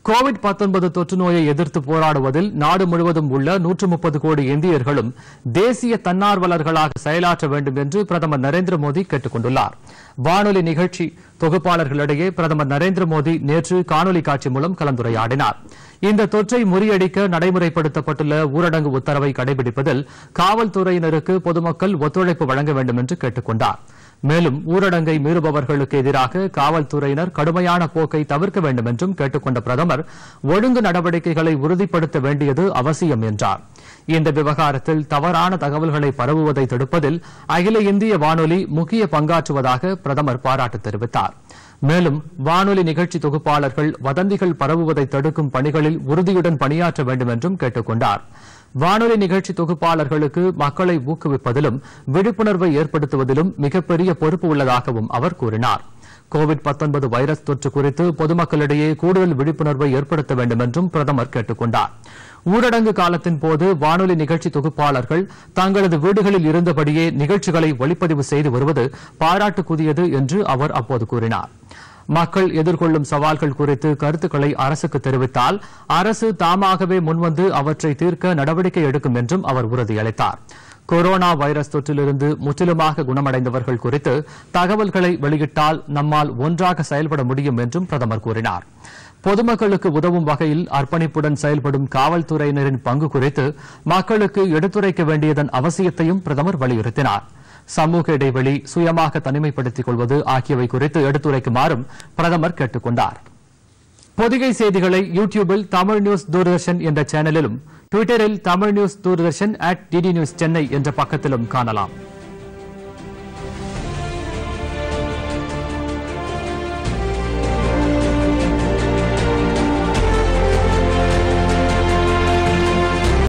Covid 19 தொற்று நோயை எதிர்த்து போராடுவதில் நாடு முழுவதும் உள்ள நூற்று முப்பது கோடி இந்தியர்களும் தேசிய தன்னார்வலர்களாக செயலாற்ற வேண்டும் என்று பிரதமர் நரேந்திர மோடி கேட்டுக் கொண்டுள்ளார் வானொலி நிகழ்ச்சி தொகுப்பாளர்களிடையே பிரதமர் நரேந்திர மோடி நேற்று காணொலி காட்சி மூலம் கலந்துரையாடினார் இந்த தொற்றை முறியடிக்க நடைமுறைப்படுத்தப்பட்டுள்ள ஊரடங்கு உத்தரவை கடைபிடிப்பதில் காவல்துறையினருக்கு பொதுமக்கள் ஒத்துழைப்பு வழங்க வேண்டும் என்று கேட்டுக் கொண்டார் மேலும் ஊரடங்கை மீறுபவர்களுக்கு எதிராக காவல்துறையினர் கடுமையான போக்கை தவிர்க்க வேண்டும் என்றும் கேட்டுக் கொண்ட பிரதமர் ஒழுங்கு நடவடிக்கைகளை உறுதிப்படுத்த வேண்டியது அவசியம் என்றார் இந்த விவகாரத்தில் தவறான தகவல்களை பரவுவதை தடுப்பதில் அகில இந்திய வானொலி முக்கிய பங்காற்றுவதாக பிரதமர் பாராட்டு தெரிவித்தார் மேலும் வானொலி நிகழ்ச்சி தொகுப்பாளர்கள் வதந்திகள் பரவுவதை தடுக்கும் பணிகளில் உறுதியுடன் பணியாற்ற வேண்டும் என்றும் கேட்டுக் கொண்டார் வானொலி நிகழ்ச்சி தொகுப்பாளர்களுக்கு மக்களை ஊக்குவிப்பதிலும் விழிப்புணர்வை ஏற்படுத்துவதிலும் மிகப்பெரிய பொறுப்பு உள்ளதாகவும் அவர் கூறினார் கோவிட் 19 வைரஸ் தொற்று குறித்து பொதுமக்களிடையே கூடுதல் விழிப்புணர்வை ஏற்படுத்த வேண்டும் என்றும் பிரதமர் கேட்டுக் கொண்டார் ஊரடங்கு காலத்தின் போது வானொலி நிகழ்ச்சி தொகுப்பாளர்கள் தங்களது வீடுகளில் இருந்தபடியே நிகழ்ச்சிகளை ஒளிப்பதிவு செய்து வருவது பாராட்டுக்குரியது என்று அவர் அப்போது கூறினார் மக்கள் எதிர்கொள்ளும் சவால்கள் குறித்து கருத்துக்களை அரசுக்கு தெரிவித்தால் அரசு தாமாகவே முன்வந்து அவற்றை தீர்க்க நடவடிக்கை எடுக்கும் என்றும் அவர் உறுதியளித்தார் கொரோனா வைரஸ் தொற்றிலிருந்து முற்றிலுமாக குணமடைந்தவர்கள் குறித்து தகவல்களை வெளியிட்டால் நம்மால் ஒன்றாக செயல்பட முடியும் என்றும் பிரதமர் கூறினார் பொதுமக்களுக்கு உதவும் வகையில் அர்ப்பணிப்புடன் செயல்படும் காவல்துறையினரின் பங்கு குறித்து மக்களுக்கு எடுத்துரைக்க வேண்டியதன் அவசியத்தையும் பிரதமர் வலியுறுத்தினார் சமூக இடைவெளி சுயமாக தனிமைப்படுத்திக் கொள்வது ஆகியவை குறித்து எடுத்துரைக்குமாறும் பிரதமர் கேட்டுக் கொண்டார் பொதிகை செய்திகளை யூ டியூபில் தமிழ் நியூஸ் தூர்தர்ஷன் என்ற சேனலிலும் டுவிட்டரில் Tamil news Doordarshan at DD news Chennai என்ற பக்கத்திலும் காணலாம்